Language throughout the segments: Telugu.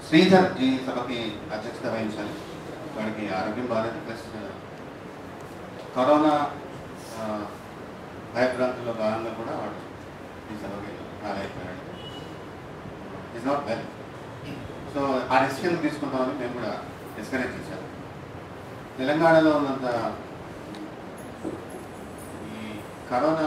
శ్రీధర్ ఈ సభకి అధ్యక్షత వహించాలి వాడికి ఆరోగ్యం బాగాలేదు ప్లస్ కరోనా ఆ, భయభ్రాంతుల్లో భాగంగా కూడా వాడు ఈ సభకి రాలేకపోయాడు ఇస్ నాట్ వెల్ సో ఆ డెసిషన్ తీసుకుంటామని మేము కూడా డిస్కరేజ్ చేశాము తెలంగాణలో ఉన్నంత ఈ కరోనా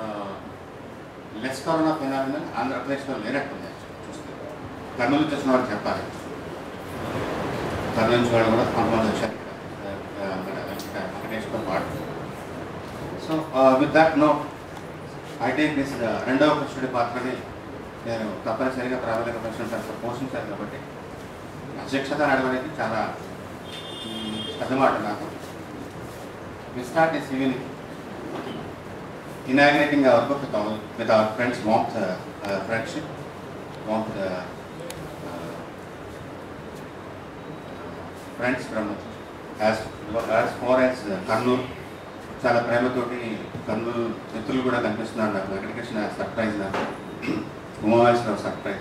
లెస్ కరోనా ఫినామిన ఆంధ్రప్రదేశ్లో లేనట్టుంది actually చూస్తే కర్నూలు నుంచి వచ్చిన వాళ్ళు చెప్పాలి కర్నూలు నుంచి వాళ్ళు కూడా కొంతమంది వచ్చారు ఇక్కడ. ఆ, మన ఇక్కడ వెంకటేశ్వర పాటు so with that no I take this రెండవ కృష్ణుడి పాత్రని నేను తప్పనిసరిగా ప్రాథమిక ప్రశ్న పోషించాను కాబట్టి అధ్యక్షత ఆడడం అనేది చాలా మ్, పెద్ద మాట నాకు we start this evening inaugurating our book with our, with our friends warmth uh, uh, friendship warmth uh, uh, friends from as as far as uh, Kurnool చాలా ప్రేమతోటి కర్నూలు మిత్రులు కూడా కనిపిస్తున్నారు నాకు వెంకటకృష్ణ సర్ప్రైజ్ నాకు ఉమావేశ్వరరావు సర్ప్రైజ్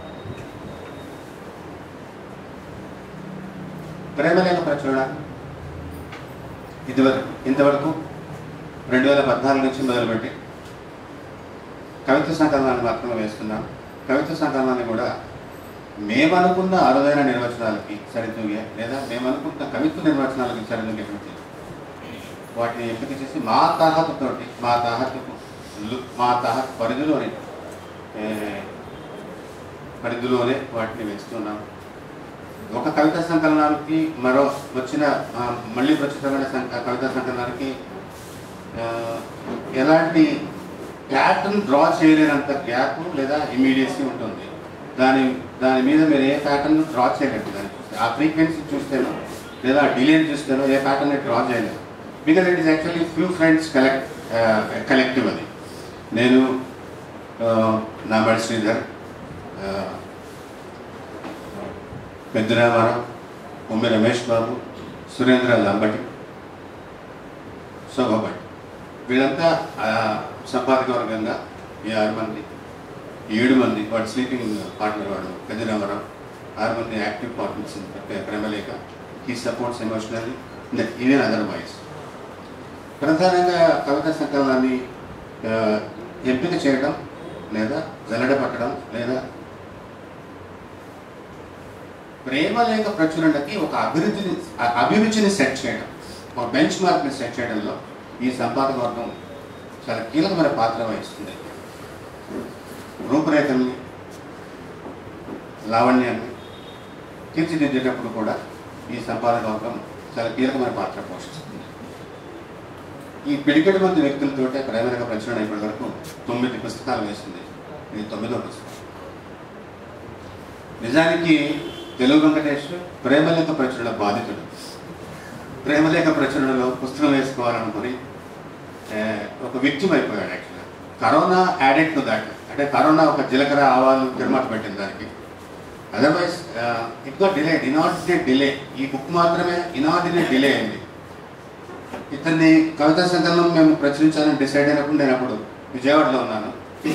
ప్రేమ లేక ప్రచురణ ఇదివరకు ఇంతవరకు రెండు వేల పద్నాలుగు నుంచి మొదలుపెట్టి కవిత్వ సంకలనాన్ని మాత్రమే వేస్తున్నాం కవిత్వ సంకలనాన్ని కూడా మేము అనుకున్న అరుదైన నిర్వచనాలకి సరితూగే లేదా మేము అనుకున్న కవిత్వ నిర్వచనాలకి సరితూగేటువంటి వాటిని ఎంపిక చేసి మా తాహతుతోటి మా తాహతుకు లు- మా తాహత్ పరిధిలోని ఏ, పరిధిలోనే వాటిని వేస్తున్నాం ఒక కవితా సంకలనానికి మరో వచ్చిన ఆ, మళ్ళీ ప్రచురమైన సం- కవితా సంకలనానికి ఆ, ఎలాంటి ప్యాటర్న్ డ్రా చేయలేనంత గ్యాప్ లేదా ఇమీడియసీ ఉంటుంది దాని దాని మీద మీరు ఏ ప్యాటర్న్ డ్రా చేయలేదు దాన్ని చూస్తే ఆ ఫ్రీక్వెన్సీ చూస్తేనో లేదా డిలేని చూస్తేనో ఏ ప్యాటర్న్ డ్రా చేయలేదు because it is actually few friends collect collective అది నేను ఆ, నామడి శ్రీధర్ ఆ, పెద్దరామారావు ఉమ్మి రమేష్ బాబు సురేంద్ర లంబటి శోభభట్ వీళ్ళంతా ఆ, సంపాదక వర్గంగా ఈ ఆరు మంది ఈ ఏడు మంది వాడు స్లీపింగ్ పార్ట్నర్ వాడు పెద్దరామారావు ఆరు మంది active partners Premalekha he supports emotionally even otherwise ప్రధానంగా కవితా సంకలనాన్ని ఆ, ఎంపిక చేయడం లేదా జల్లడ పట్టడం లేదా ప్రేమ లేక ప్రచురణకి ఒక అభివృద్ధిని అ- అభిరుచిని సెట్ చేయడం ఒక బెంచ్ మార్క్ని సెట్ చేయడంలో ఈ సంపాదక వర్గం చాలా కీలకమైన పాత్ర వహిస్తుంది రూపురేఖల్ని లావణ్యాన్ని తీర్చిదిద్దేటప్పుడు కూడా ఈ సంపాదక వర్గం చాలా కీలకమైన పాత్ర పోషిస్తుంది ఈ పిడికెడు మంది వ్యక్తులతోటే ప్రేమలేఖ ప్రచురణ ఇప్పటి వరకు తొమ్మిది పుస్తకాలు వేసింది ఇది తొమ్మిదో పుస్తకం నిజానికి తెలుగు వెంకటేష్ ప్రేమలేఖ ప్రచురణ బాధితుడు ప్రేమలేఖ ప్రచురణలో పుస్తకం వేసుకోవాలనుకుని ఏ, ఒక విక్టిమ్ అయిపోయాడు యాక్చువల్గా కరోనా యాడెడ్ టు దాట్ అంటే కరోనా ఒక జీలకర్ర ఆవాలు తిరుమత పెట్టింది దానికి అదర్వైజ్ ఇట్ గా డిలే ఇనార్డినేట్ డిలే ఈ బుక్ మాత్రమే ఇనార్డినేట్ డిలే అయింది ఇతన్ని కవితా సంకలనం మేము ప్రచురించాలని డిసైడ్ అయినప్పుడు నేను అప్పుడు విజయవాడలో ఉన్నాను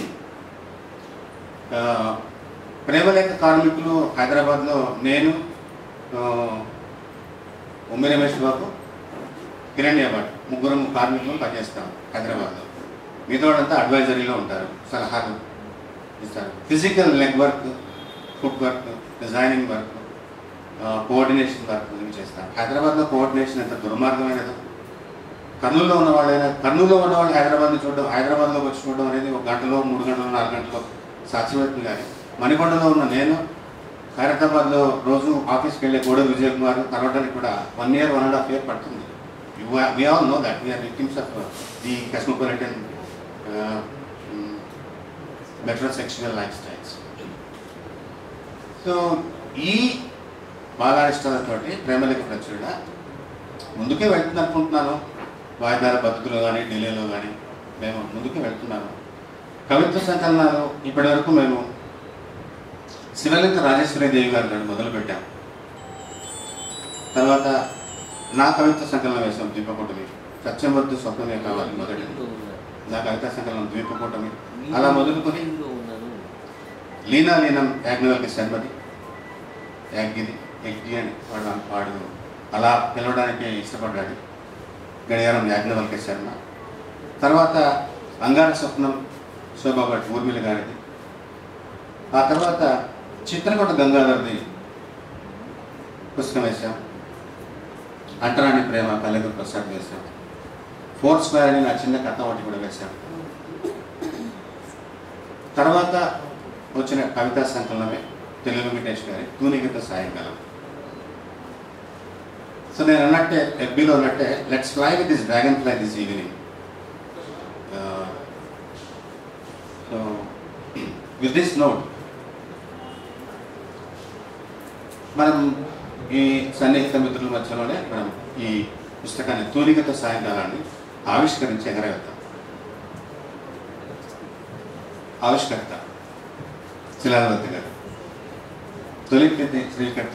ఆ, ప్రేమలేఖ కార్మికులు హైదరాబాద్లో నేను ఆ, ఉమ్మి రమేష్ బాబు కిరణ్ భట్ ముగ్గురు కార్మికులు పనిచేస్తాం హైదరాబాద్లో మిగతా వాళ్ళంతా అడ్వైజరీలో ఉంటారు సలహాలు ఇస్తారు physical leg work food work designing work coordination work ఇవి చేస్తాం హైదరాబాద్లో కోఆర్డినేషన్ ఎంత దుర్మార్గమైనదో కర్నూలులో ఉన్న వాళ్ళైనా కర్నూలులో ఉన్న వాళ్ళు హైదరాబాద్ని చూడడం హైదరాబాద్లోకి వచ్చి చూడడం అనేది ఒక గంటలో మూడు గంటలు నాలుగు గంటలో సాధ్యమవుతుంది కానీ మణికొండలో ఉన్న నేను ఖైరతాబాద్లో రోజు ఆఫీస్కి వెళ్ళే గోడ విజయ్ కుమార్ కలవడానికి కూడా one year one and half year పడుతుంది we all know that we are victims of the cosmopolitan metrosexual lifestyles so ఈ బాలారిష్టాలతోటి ప్రేమలేఖ ప్రచురణ ముందుకే వెళ్తుంది అనుకుంటున్నాను వాయిదాల పద్ధతిలో కానీ ఢిల్లీలో కానీ మేము ముందుకే వెళ్తున్నాము కవిత్వ సంకలనాలు ఇప్పటి వరకు మేము శివలింగ రాజేశ్వరి దేవి గారి నుండి మొదలుపెట్టాం తర్వాత నా కవిత్వ సంకలనం వేసాం ద్వీపకూటమి సత్యమద్దు స్వప్నమే కావాలి మొదటి నా కవితా సంకలనం ద్వీపకూటమి అలా మొదలుకొని లీనా లీనం యాజ్ఞవల్కి శర్మది యాగ్గిది యజ్ఞి అని వాడు వాడు అలా పిలవడానికి ఇష్టపడ్డాడు గడియారం యాజ్ఞవల్క శర్మ తర్వాత అంగార స్వప్నం శోభాభట్ ఊర్మిళ గారిది ఆ తర్వాత చిత్రకూట గంగాధర్ది పుస్తకం వేశాం అంటరాని ప్రేమ కలెగు ప్రసాద్ వేశాం ఫోర్ స్క్వేర్ అని నా చిన్న కథ ఒకటి కూడా వేశాం తర్వాత వచ్చిన కవితా సంకలనమే తెలుగు వెంకటేష్ గారి తూనిగత సాయంకాలం సో నేను అన్నట్టే ఎఫ్బీలో అన్నట్టే let's fly with this dragonfly this evening so with this note మనం ఈ సన్నిహిత మిత్రుల మధ్యలోనే మనం ఈ పుస్తకాన్ని తూలిగత సాయంకాలాన్ని ఆవిష్కరించి ఎగరవేద్దాం ఆవిష్కర్త శిలావతి గారు తొలి కృతి శ్రీకర్త